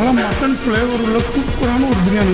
நல்லா mutton flavour உள்ள சூப்பரான ஒரு பிரியாணி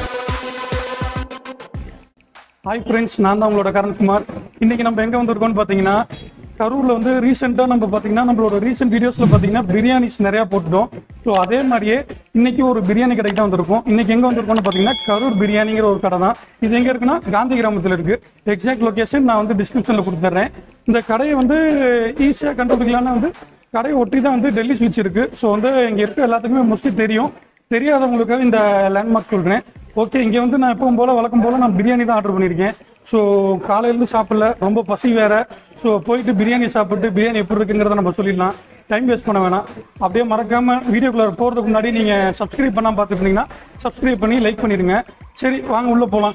ஹாய் ஃப்ரெண்ட்ஸ் நான் தான் உங்களோட கரண்குமார் இன்னைக்கு நம்ம எங்கே வந்திருக்கோம்னு பார்த்தீங்கன்னா கரூரில் வந்து ரீசெண்டாக நம்ம பார்த்தீங்கன்னா நம்மளோட ரீசெண்ட் வீடியோஸில் பார்த்தீங்கன்னா பிரியாணிஸ் நிறையா போட்டுட்டோம் ஸோ அதே மாதிரியே இன்னைக்கு ஒரு பிரியாணி கடைக்கு தான் வந்திருக்கோம் இன்னைக்கு எங்கே வந்திருக்கோம்னு பார்த்தீங்கன்னா கரூர் பிரியாணிங்கிற ஒரு கடை தான் இது எங்கே இருக்குன்னா காந்தி கிராமத்தில் இருக்கு எக்ஸாக்ட் லொகேஷன் நான் வந்து டிஸ்கிரிப்ஷனில் கொடுத்துட்றேன் இந்த கடையை வந்து ஈஸியாக கண்டுபிடிக்கலாம்னு வந்து கடையை ஒட்டி தான் வந்து டெல்லி ஸ்விட்ச் இருக்கு ஸோ வந்து இங்கே இருக்க எல்லாத்துக்குமே மோஸ்ட்லி தெரியும் தெரியாதவங்களுக்காக இந்த லேண்ட்மார்க் சொல்கிறேன் ஓகே இங்கே வந்து நான் எப்பவும் போல் வழக்கம் போல் நான் பிரியாணி தான் ஆர்டர் பண்ணியிருக்கேன் ஸோ காலையிலேருந்து சாப்பிடல ரொம்ப பசி வேற ஸோ போயிட்டு பிரியாணி சாப்பிட்டு பிரியாணி எப்படி இருக்குங்கிறத நம்ம சொல்லிடலாம் டைம் வேஸ்ட் பண்ண வேணாம் அப்படியே மறக்காம வீடியோக்குள்ள போகிறதுக்கு முன்னாடி நீங்கள் சப்ஸ்கிரைப் பண்ணாமல் பார்த்துட்டு இருந்தீங்கன்னா சப்ஸ்கிரைப் பண்ணி லைக் பண்ணிடுங்க சரி வாங்க உள்ளே போகலாம்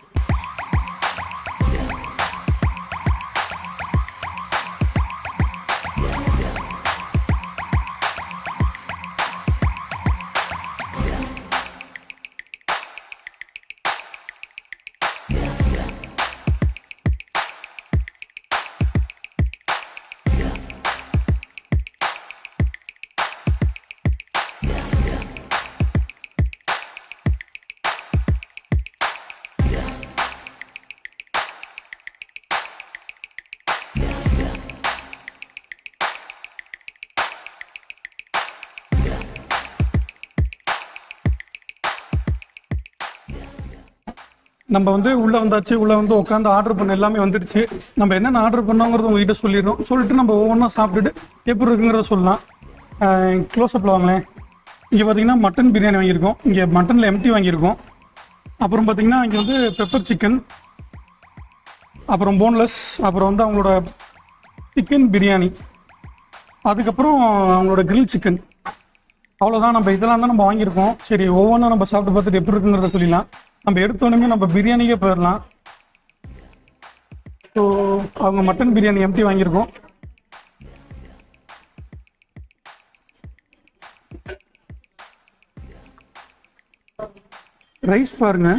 நம்ம வந்து உள்ள வந்தாச்சு உள்ள வந்து உட்காந்து ஆர்டர் பண்ண எல்லாமே வந்துருச்சு நம்ம என்னென்ன ஆர்டர் பண்ணோங்கிறத உங்ககிட்ட சொல்லிடுறோம் சொல்லிட்டு நம்ம ஒவ்வொன்றா சாப்பிட்டுட்டு எப்படி இருக்குங்கிறத சொல்லலாம் க்ளோஸ்அப்பில் வாங்களேன் இங்கே பார்த்தீங்கன்னா மட்டன் பிரியாணி வாங்கியிருக்கோம் இங்கே மட்டனில் எம்டி வாங்கியிருக்கோம் அப்புறம் பார்த்தீங்கன்னா இங்கே வந்து பெப்பர் சிக்கன் அப்புறம் போன்லெஸ் அப்புறம் வந்து அவங்களோட சிக்கன் பிரியாணி அதுக்கப்புறம் அவங்களோட கிரில் சிக்கன் அவ்வளோதான் நம்ம இதெல்லாம் தான் நம்ம வாங்கியிருக்கோம் சரி ஒவ்வொன்றும் நம்ம சாப்பிட்டு பார்த்துட்டு எப்படி இருக்குங்கிறத சொல்லிடலாம் நம்ம எடுத்தோடனே நம்ம பிரியாணிக்கே போயிடலாம் ஸோ அவங்க மட்டன் பிரியாணி எம்டி வாங்கியிருக்கோம் ரைஸ் பாருங்க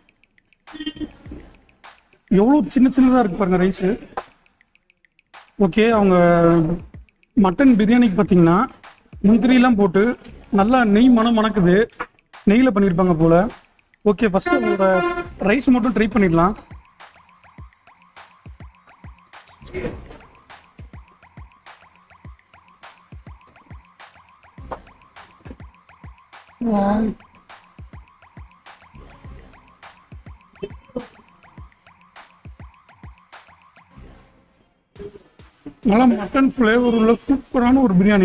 எவ்வளோ சின்ன சின்னதாக இருக்கு பாருங்க ரைஸு ஓகே அவங்க மட்டன் பிரியாணிக்கு பார்த்தீங்கன்னா முந்திரிலாம் போட்டு நல்லா நெய் மனம் மணக்குது நெய்யில் பண்ணியிருப்பாங்க போல ஓகே ஃபர்ஸ்ட் உங்களோட ரைஸ் மட்டும் ட்ரை பண்ணிடலாம் நல்லா மட்டன் ஃப்ளேவர் உள்ள சூப்பரான ஒரு பிரியாணி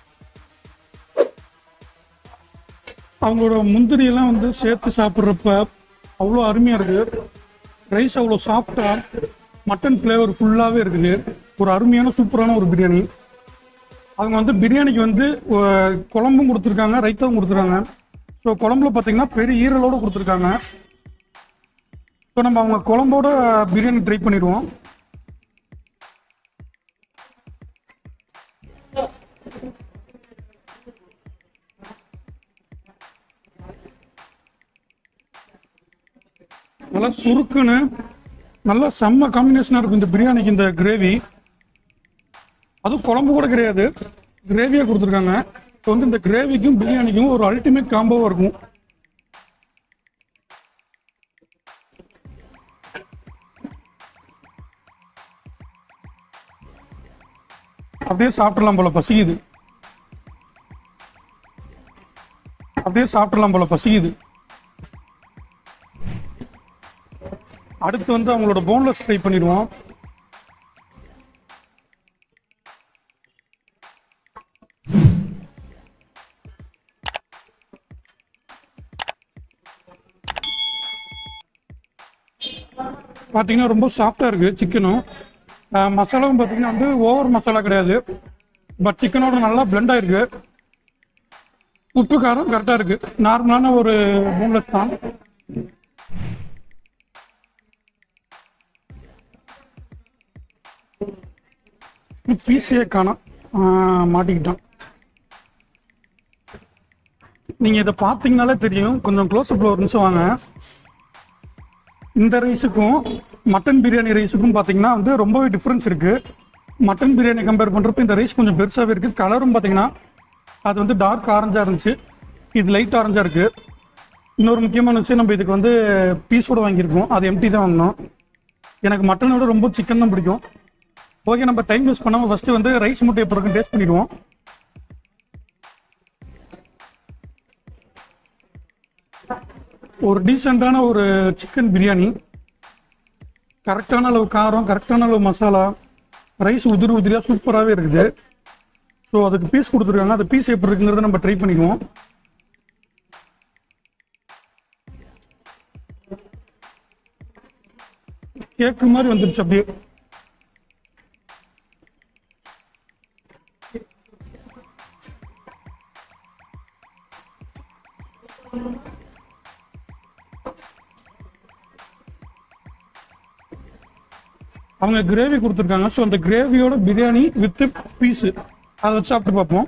அவங்களோட முந்திரியெல்லாம் வந்து சேர்த்து சாப்பிட்றப்ப அவ்வளோ அருமையாக இருக்குது ரைஸ் அவ்வளோ சாஃப்டாக மட்டன் ஃப்ளேவர் ஃபுல்லாகவே இருக்குது ஒரு அருமையான சூப்பரான ஒரு பிரியாணி அவங்க வந்து பிரியாணிக்கு வந்து அஹ், குழம்பும் கொடுத்துருக்காங்க ரைத்தாவும் கொடுத்துருக்காங்க ஸோ குழம்புல பார்த்தீங்கன்னா பெரிய ஈரலோடு கொடுத்துருக்காங்க ஸோ நம்ம அவங்க குழம்போட பிரியாணி ட்ரை பண்ணிடுவோம் நல்லா சுருக்குன்னு நல்லா செம்ம காம்பினேஷனாக இருக்கும் இந்த பிரியாணிக்கு இந்த கிரேவி அதுவும் குழம்பு கூட கிடையாது கிரேவியாக கொடுத்துருக்காங்க இப்போ வந்து இந்த கிரேவிக்கும் பிரியாணிக்கும் ஒரு அல்டிமேட் காம்போவாக இருக்கும் அப்படியே சாப்பிடலாம் போல பசிக்குது அப்படியே சாப்பிடலாம் போல பசிக்குது அடுத்து வந்து அவங்களோட போன்லெஸ் ஃப்ரை பண்ணிடுவோம் பார்த்தீங்கன்னா ரொம்ப சாஃப்டாக இருக்குது சிக்கனும் மசாலாவும் பார்த்தீங்கன்னா வந்து ஓவர் மசாலா கிடையாது பட் சிக்கனோட நல்லா blend ஆயிருக்கு உப்பு காரம் கரெக்டாக இருக்குது நார்மலான ஒரு போன்லெஸ் தான் பீஸே காணோம் ஆஹ் மாட்டிக்கிட்டோம் நீங்கள் இதை பார்த்தீங்கனாலே தெரியும் கொஞ்சம் க்ளோஸ் அப்பில் ஒரு நிமிஷம் வாங்க இந்த ரைஸுக்கும் மட்டன் பிரியாணி ரைஸுக்கும் பார்த்தீங்கன்னா வந்து ரொம்பவே டிஃப்ரென்ஸ் இருக்குது மட்டன் பிரியாணி கம்பேர் பண்ணுறப்ப இந்த ரைஸ் கொஞ்சம் பெருசாகவே இருக்குது கலரும் பார்த்தீங்கன்னா அது வந்து டார்க் ஆரஞ்சாக இருந்துச்சு இது லைட் ஆரஞ்சா இருக்கு இன்னொரு முக்கியமான விஷயம் நம்ம இதுக்கு வந்து பீஸோட வாங்கியிருக்கோம் அது எம்டி தான் வாங்கினோம் எனக்கு மட்டனை விட ரொம்ப சிக்கன் தான் பிடிக்கும் ஓகே நம்ம டைம் வேஸ்ட் பண்ணாமல் ஃபஸ்ட்டு வந்து ரைஸ் மட்டும் எப்படி இருக்குன்னு டேஸ்ட் பண்ணிடுவோம் ஒரு டீசெண்டான ஒரு சிக்கன் பிரியாணி கரெக்டான அளவு காரம் கரெக்டான அளவு மசாலா ரைஸ் உதிரி உதிரியாக சூப்பராகவே இருக்குது ஸோ அதுக்கு பீஸ் கொடுத்துருக்காங்க அந்த பீஸ் எப்படி இருக்குங்கிறத நம்ம ட்ரை பண்ணிக்குவோம் கேக்கு மாதிரி வந்துருச்சு அப்படியே அவங்க கிரேவி கொடுத்துருக்காங்க ஸோ அந்த கிரேவியோட பிரியாணி வித் பீஸு அதை வச்சு சாப்பிட்டு பார்ப்போம்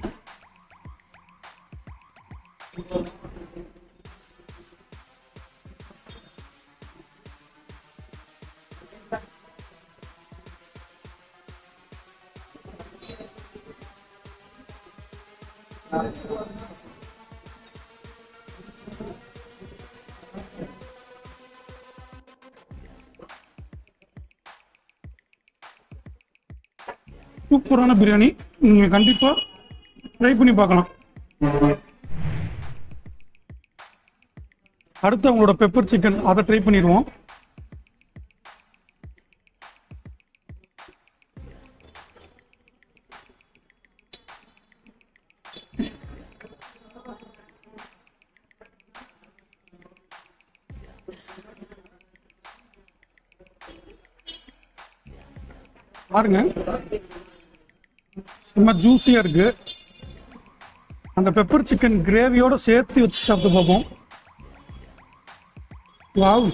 சூப்பரான பிரியாணி நீங்கள் கண்டிப்பாக ட்ரை பண்ணி பார்க்கலாம் அடுத்து அவங்களோட பெப்பர் சிக்கன் அதை ட்ரை பண்ணிடுவோம் பாருங்க சும்மா ஜூஸியா இருக்கு அந்த பெப்பர் சிக்கன் கிரேவியோட சேர்த்து வச்சு சாப்பிட்டு பார்ப்போம் வாவ்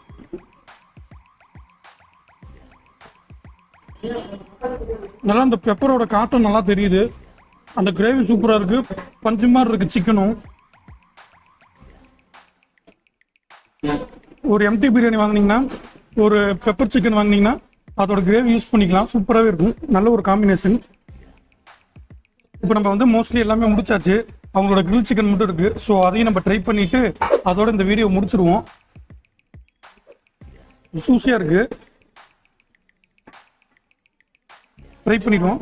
நல்லா அந்த பெப்பரோட காட்டம் நல்லா தெரியுது அந்த கிரேவி சூப்பரா இருக்கு பஞ்சு மாதிரி இருக்கு சிக்கனும் ஒரு எம்டி பிரியாணி வாங்குனீங்கன்னா ஒரு பெப்பர் சிக்கன் வாங்குனீங்கன்னா அதோட கிரேவி யூஸ் பண்ணிக்கலாம் சூப்பராகவே இருக்கும் நல்ல ஒரு காம்பினேஷன் இப்போ நம்ம வந்து மோஸ்ட்லி எல்லாமே முடிச்சாச்சு அவங்களோட கிரில் சிக்கன் மட்டும் இருக்கு ஸோ அதையும் நம்ம ட்ரை பண்ணிட்டு அதோட இந்த வீடியோ முடிச்சிருவோம் சூசியா இருக்கு ட்ரை பண்ணிடுவோம்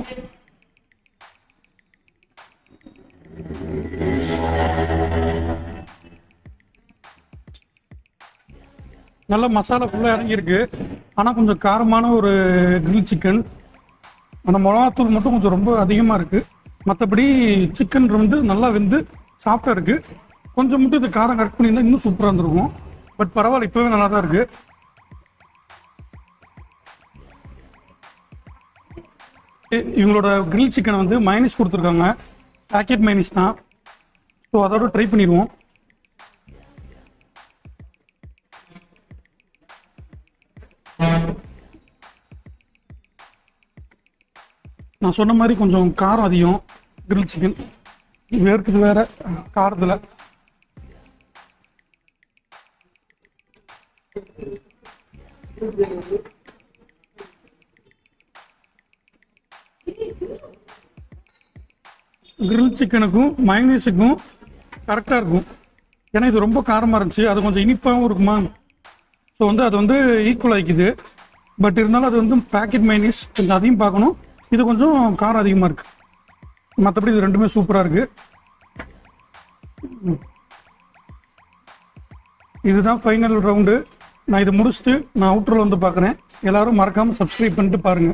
நல்ல மசாலா ஃபுல்லாக இறங்கியிருக்கு ஆனால் கொஞ்சம் காரமான ஒரு கிரில் சிக்கன் அந்த மிளகாத்தூள் மட்டும் கொஞ்சம் ரொம்ப அதிகமாக இருக்குது மற்றபடி சிக்கன் வந்து நல்லா வெந்து சாஃப்டாக இருக்குது கொஞ்சம் மட்டும் இது காரம் கரெக்ட் பண்ணியிருந்தா இன்னும் சூப்பராக இருந்திருக்கும் பட் பரவாயில்ல இப்போவே நல்லா தான் இருக்குது இவங்களோட கிரில் சிக்கன் வந்து மைனஸ் கொடுத்துருக்காங்க பேக்கெட் மைனஸ் தான் ஸோ அதோட ட்ரை பண்ணிடுவோம் நான் சொன்ன மாதிரி கொஞ்சம் காரம் அதிகம் கிரில் சிக்கன் வேர்க்குது வேற காரத்தில் கிரில் சிக்கனுக்கும் மைனஸுக்கும் கரெக்டாக இருக்கும் ஏன்னா இது ரொம்ப காரமாக இருந்துச்சு அது கொஞ்சம் இனிப்பாகவும் இருக்குமா ஸோ வந்து அது வந்து ஈக்குவல் ஆகிக்குது பட் இருந்தாலும் அது வந்து பேக்கெட் மைனஸ் கொஞ்சம் அதையும் பார்க்கணும் இது கொஞ்சம் காரம் அதிகமாக இருக்கு மற்றபடி இது ரெண்டுமே சூப்பராக இருக்கு ம். இதுதான் ஃபைனல் ரவுண்டு நான் இதை முடிச்சுட்டு நான் அவுட்டரில் வந்து பார்க்குறேன் எல்லாரும் மறக்காமல் சப்ஸ்கிரைப் பண்ணிட்டு பாருங்கள்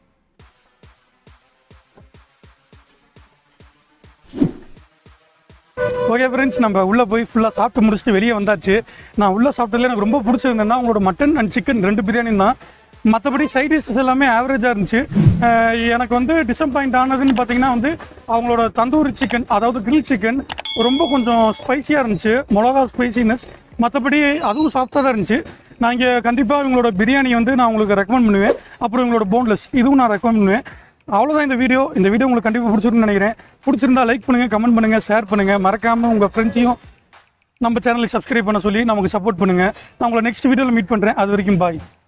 ஓகே ஃப்ரெண்ட்ஸ் நம்ம உள்ளே போய் ஃபுல்லாக சாப்பிட்டு முடிச்சுட்டு வெளியே வந்தாச்சு நான் உள்ளே சாப்பிட்டதுல எனக்கு ரொம்ப பிடிச்சிருந்தேன்னா உங்களோட மட்டன் அண்ட் சிக்கன் ரெண்டு பிரியாணி தான் மற்றபடி சைட் டிஷஸ் எல்லாமே ஆவரேஜாக இருந்துச்சு அஹ் எனக்கு வந்து டிசப்பாயிண்ட் ஆனதுன்னு பார்த்தீங்கன்னா வந்து அவங்களோட தந்தூரி சிக்கன் அதாவது கிரில் சிக்கன் ரொம்ப கொஞ்சம் ஸ்பைசியாக இருந்துச்சு மிளகா ஸ்பைசினஸ் மற்றபடி அதுவும் சாஃப்டாக தான் இருந்துச்சு நான் இங்கே கண்டிப்பாக இவங்களோட பிரியாணி வந்து நான் உங்களுக்கு ரெக்கமெண்ட் பண்ணுவேன் அப்புறம் இவங்களோட போன்லெஸ் இதுவும் நான் ரெக்கமெண்ட் பண்ணுவேன் அவ்வளோதான் இந்த வீடியோ இந்த வீடியோ உங்களுக்கு கண்டிப்பாக பிடிச்சிருக்குன்னு நினைக்கிறேன் பிடிச்சிருந்தா லைக் பண்ணுங்கள் கமெண்ட் பண்ணுங்கள் ஷேர் பண்ணுங்கள் மறக்காமல் உங்கள் ஃப்ரெண்ட்ஸையும் நம்ம சேனலை சப்ஸ்கிரைப் பண்ண சொல்லி நமக்கு சப்போர்ட் பண்ணுங்கள் நான் உங்களை நெக்ஸ்ட் வீடியோவில் மீட் பண்ணுறேன் அது வரைக்கும் பாய்